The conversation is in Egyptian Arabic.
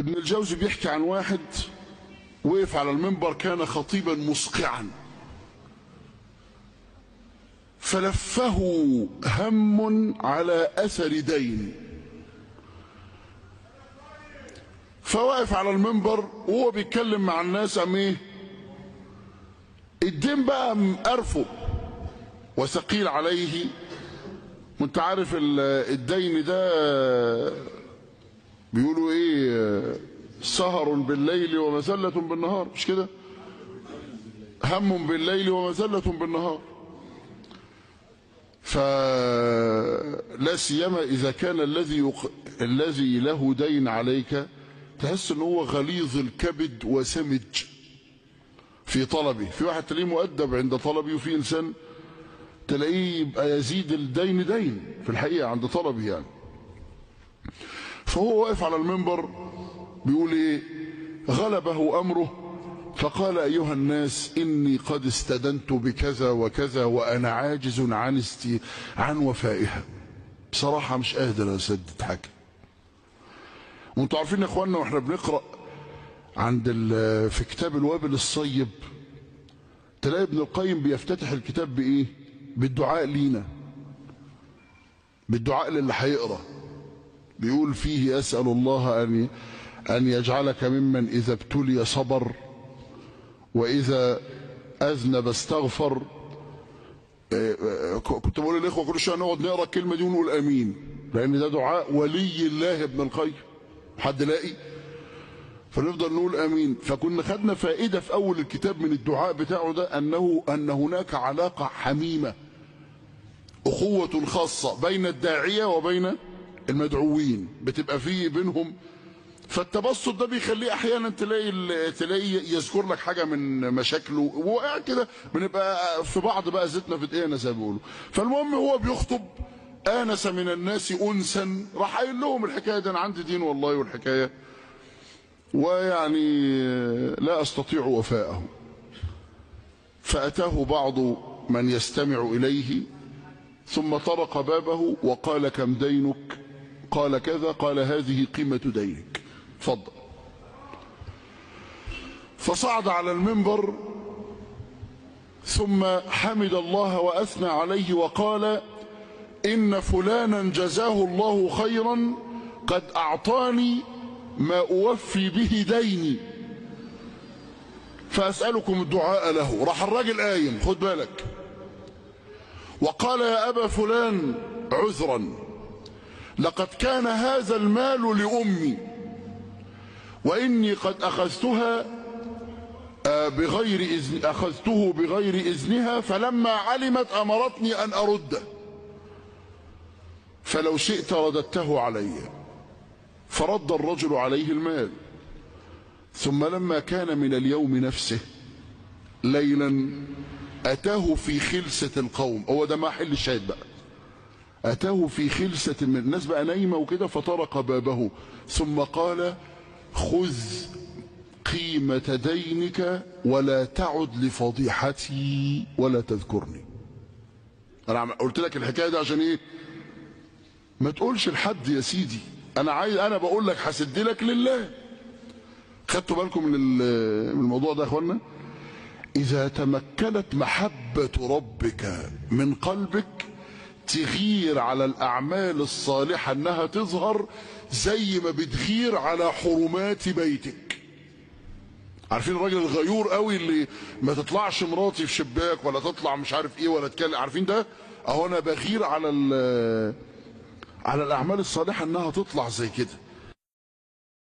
ابن الجوزي بيحكي عن واحد وقف على المنبر كان خطيبا مسقعا فلفه هم على اثر دين فواقف على المنبر وهو بيتكلم مع الناس عم ايه الدين بقى مقرفه وثقيل عليه وانت عارف الدين ده بيقولوا ايه سهر بالليل ومسلة بالنهار مش كده هم بالليل ومسلة بالنهار فلا سيما اذا كان الذي يق... الذي له دين عليك تحس ان هو غليظ الكبد وسمج في طلبه في واحد تلاقيه مؤدب عند طلبه وفي انسان تلاقيه يبقى يزيد الدين دين في الحقيقه عند طلبه يعني فهو واقف على المنبر بيقول ايه غلبه امره فقال ايها الناس اني قد استدنت بكذا وكذا وانا عاجز عن استي عن وفائها بصراحه مش قادر اسدد حاجه وانتوا عارفين يا اخوانا واحنا بنقرا عند في كتاب الوابل الصيب تلاقي ابن القيم بيفتتح الكتاب بايه بالدعاء لينا بالدعاء للي هيقرا بيقول فيه اسال الله ان ان يجعلك ممن اذا ابتلي صبر واذا اذنب استغفر كنت بقول للاخوه كل شويه نقعد نقرا الكلمه دي ونقول امين لان ده دعاء ولي الله ابن القيم حد لاقي فنفضل نقول امين فكنا خدنا فائده في اول الكتاب من الدعاء بتاعه ده انه ان هناك علاقه حميمه اخوه خاصه بين الداعيه وبين المدعوين بتبقى فيه بينهم فالتبسط ده بيخليه احيانا تلاقي تلاقي يذكر لك حاجه من مشاكله وقاعد كده بنبقى في بعض بقى زيتنا في دقيقه زي ما بيقولوا فالمهم هو بيخطب انس من الناس انسا راح قايل لهم الحكايه دي انا عندي دين والله والحكايه ويعني لا استطيع وفاءه فاتاه بعض من يستمع اليه ثم طرق بابه وقال كم دينك قال كذا قال هذه قيمه دينك تفضل فصعد على المنبر ثم حمد الله واثنى عليه وقال ان فلانا جزاه الله خيرا قد اعطاني ما اوفي به ديني فاسالكم الدعاء له راح الراجل قايم خد بالك وقال يا ابا فلان عذرا لقد كان هذا المال لامي واني قد اخذتها بغير إذن اخذته بغير اذنها فلما علمت امرتني ان ارده فلو شئت رددته علي فرد الرجل عليه المال ثم لما كان من اليوم نفسه ليلا اتاه في خلسة القوم هو ده ما حل الشاهد بقى اتاه في خلسة من الناس بقى نايمة وكده فطرق بابه ثم قال خذ قيمة دينك ولا تعد لفضيحتي ولا تذكرني انا قلت لك الحكاية دي عشان ايه ما تقولش لحد يا سيدي انا عايز انا بقول لك هسد لك لله خدتوا بالكم من من الموضوع ده يا اخوانا اذا تمكنت محبه ربك من قلبك تغير على الاعمال الصالحه انها تظهر زي ما بتغير على حرمات بيتك عارفين الراجل الغيور قوي اللي ما تطلعش مراتي في شباك ولا تطلع مش عارف ايه ولا تكلم عارفين ده اهو انا بغير على على الاعمال الصالحه انها تطلع زي كده